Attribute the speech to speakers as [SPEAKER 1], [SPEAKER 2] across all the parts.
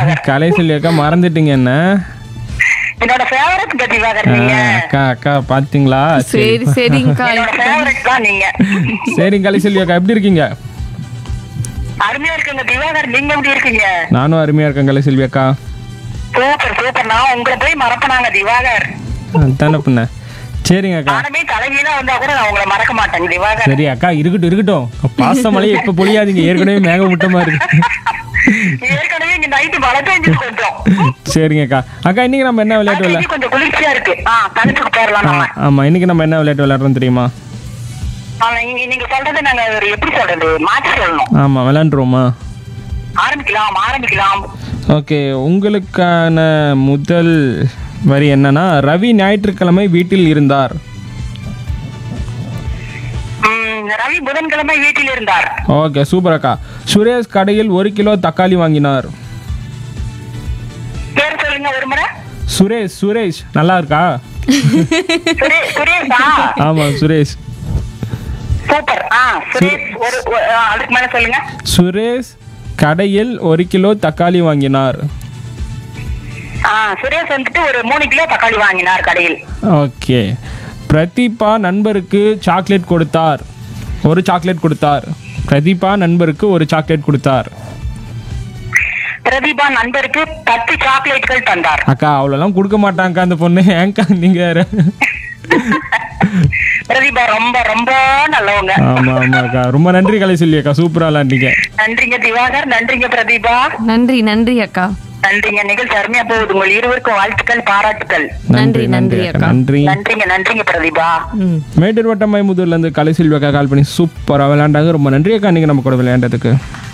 [SPEAKER 1] திவாகர்
[SPEAKER 2] கலை செல்வி அக்கா மறந்துட்டீங்க என்ன
[SPEAKER 1] என்னோட ஃபேவரட் திவாகர்
[SPEAKER 2] ஆ,
[SPEAKER 1] நீங்க
[SPEAKER 2] அக்கா அக்கா பாத்தீங்களா
[SPEAKER 3] சரி சரிங்கக்கா
[SPEAKER 1] என்னோட ஃபேவரட் தான் நீங்க
[SPEAKER 2] சரி கலை செல்வி அக்கா எப்படி இருக்கீங்க
[SPEAKER 1] அருமையா இருக்குங்க திவாகர் நீங்க எப்படி இருக்கீங்க
[SPEAKER 2] நானும் அருமையா இருக்கேன் கலை செல்வி அக்கா
[SPEAKER 1] சூப்பர் சூப்பர் நான் உங்களை போய் மறப்பனாங்க திவாகர்
[SPEAKER 2] தானே பண்ண சரிங்க அக்கா
[SPEAKER 1] நானுமே தலைகீழா வந்தா கூட நான் உங்களை மறக்க மாட்டேங்க திவாகர்
[SPEAKER 2] சரி அக்கா இருக்கட்டும் இருக்கட்டும் பாசமலையே இப்ப பொழியாதீங்க ஏற்கனவே மேகமூட்டமா இருக்கு
[SPEAKER 1] ஏற்கனவே இங்க நைட்டு மழை பெஞ்சது கொஞ்சம்
[SPEAKER 2] சரிங்க அக்கா அக்கா இன்னைக்கு நம்ம என்ன விளையாட்டு விளையா
[SPEAKER 1] இன்னைக்கு கொஞ்சம் குளிர்ச்சியா இருக்கு ஆ தனிச்சுக்கு போயிடலாம்
[SPEAKER 2] ஆ,
[SPEAKER 1] நம்ம
[SPEAKER 2] ஆமா இன்னைக்கு நம்ம என்ன விளையாட்டு விளையாடுறோம் தெரியுமா
[SPEAKER 1] ஆ, நீங்க நீங்க சொல்றது நாங்க ஒரு எப்படி சொல்றது மாற்றி சொல்லணும்
[SPEAKER 2] ஆமா விளையாண்டுருவோமா
[SPEAKER 1] ஆரம்பிக்கலாம் ஆரம்பிக்கலாம்
[SPEAKER 2] ஓகே உங்களுக்கான முதல் வரி என்னன்னா ரவி ஞாயிற்றுக்கிழமை வீட்டில் இருந்தார்
[SPEAKER 1] ம், ரவி புதன்கிழமை வீட்டில் இருந்தார்
[SPEAKER 2] ஓகே சூப்பர் அக்கா சுரேஷ் கடையில் ஒரு கிலோ தக்காளி வாங்கினார்
[SPEAKER 1] பேர் சொல்லுங்க ஒரு முறை
[SPEAKER 2] சுரேஷ் சுரேஷ் நல்லா இருக்கா
[SPEAKER 1] சுரே- சுரேஷா
[SPEAKER 2] ஆமா சுரேஷ்
[SPEAKER 1] சூப்பர் ஆ சுரேஷ் ஒரு ஒரு- ஆ, அதுக்கு மேல சொல்லுங்க
[SPEAKER 2] சுரேஷ் கடையில் ஒரு கிலோ தக்காளி வாங்கினார்
[SPEAKER 1] ஆ சுரேஷ் வந்துட்டு ஒரு மூணு கிலோ தக்காளி வாங்கினார் கடையில்
[SPEAKER 2] ஓகே பிரதீபா நண்பருக்கு சாக்லேட் கொடுத்தார் ஒரு சாக்லேட் கொடுத்தார் பிரதீபா நண்பருக்கு ஒரு சாக்லேட் கொடுத்தார்
[SPEAKER 1] பிரதீபா நண்பருக்கு பத்து சாக்லேட்கள் தந்தார்
[SPEAKER 2] அக்கா அவ்வளோலாம் கொடுக்க மாட்டாங்கக்கா அந்த பொண்ணு ஏங்கா நீங்க வேற
[SPEAKER 1] பிரதீபா ரொம்ப ரொம்ப நல்லவங்க
[SPEAKER 2] ஆமா ஆமா அக்கா ரொம்ப நன்றி கலை சொல்லி அக்கா சூப்பரா விளாண்டீங்க
[SPEAKER 1] நன்றிங்க திவாகர் நன்றிங்க பிரதீபா
[SPEAKER 3] நன்றி நன்றி அக்கா
[SPEAKER 1] நன்றிங்க நிகழ்ச்சி அருமையா போகுது உங்கள் இருவருக்கும் வாழ்த்துக்கள் பாராட்டுக்கள்
[SPEAKER 3] நன்றி, நன்றி
[SPEAKER 2] அக்கா
[SPEAKER 3] அக்கா.
[SPEAKER 2] நன்றி
[SPEAKER 1] நன்றிங்க நன்றிங்க பிரதீபா
[SPEAKER 3] ம்
[SPEAKER 2] மேட்டூர் வட்டம் மைமுதூர்ல இருந்து கலை செல்வி அக்கா கால் பண்ணி சூப்பரா விளையாண்டாங்க ரொம்ப நன்றி அக்கா நீங்க நம்ம கூட விளையாண்டதுக்கு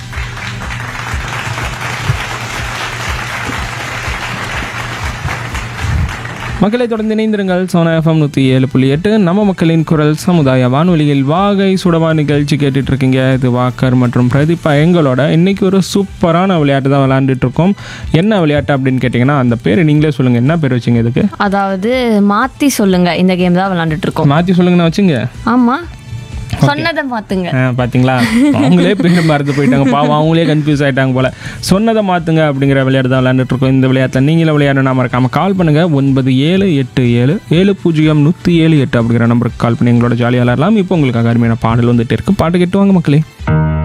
[SPEAKER 2] மக்களை தொடர்ந்து இணைந்திருங்கள் சோனா எஃப்எம் நூற்றி ஏழு புள்ளி எட்டு நம்ம மக்களின் குரல் சமுதாய வானொலியில் வாகை சுடவா நிகழ்ச்சி கேட்டுட்டு இருக்கீங்க இது வாக்கர் மற்றும் பிரதீபா எங்களோட இன்னைக்கு ஒரு சூப்பரான விளையாட்டு தான் விளையாண்டுட்டு இருக்கோம் என்ன விளையாட்டு அப்படின்னு கேட்டிங்கன்னா அந்த பேர் நீங்களே சொல்லுங்க என்ன பேர் வச்சிங்க இதுக்கு
[SPEAKER 3] அதாவது மாத்தி சொல்லுங்க இந்த கேம் தான் விளையாண்டுட்டு இருக்கோம்
[SPEAKER 2] மாற்றி சொல்லுங்கண்ணா வச்சுங்க
[SPEAKER 3] ஆமா சொன்னதை மாத்துங்க
[SPEAKER 2] ஆ, பாத்தீங்களா அவங்களே பேர் மறந்து போயிட்டாங்க பாவம் அவங்களே கன்ஃபியூஸ் ஆயிட்டாங்க போல சொன்னதை மாத்துங்க அப்படிங்கிற விளையாட்டு தான் விளையாண்டுட்டு இருக்கோம் இந்த விளையாட்டில் நீங்களும் விளையாடணும் மறக்காம கால் பண்ணுங்க ஒன்பது ஏழு எட்டு ஏழு ஏழு பூஜ்ஜியம் நூற்றி ஏழு எட்டு அப்படிங்கிற நம்பருக்கு கால் பண்ணி எங்களோட ஜாலியாக விளையாடலாம் இப்போ உங்களுக்கு அருமையான பாடல் வந்துட்டு இருக்கு பாட்டு கேட்டு வாங்க மக்களே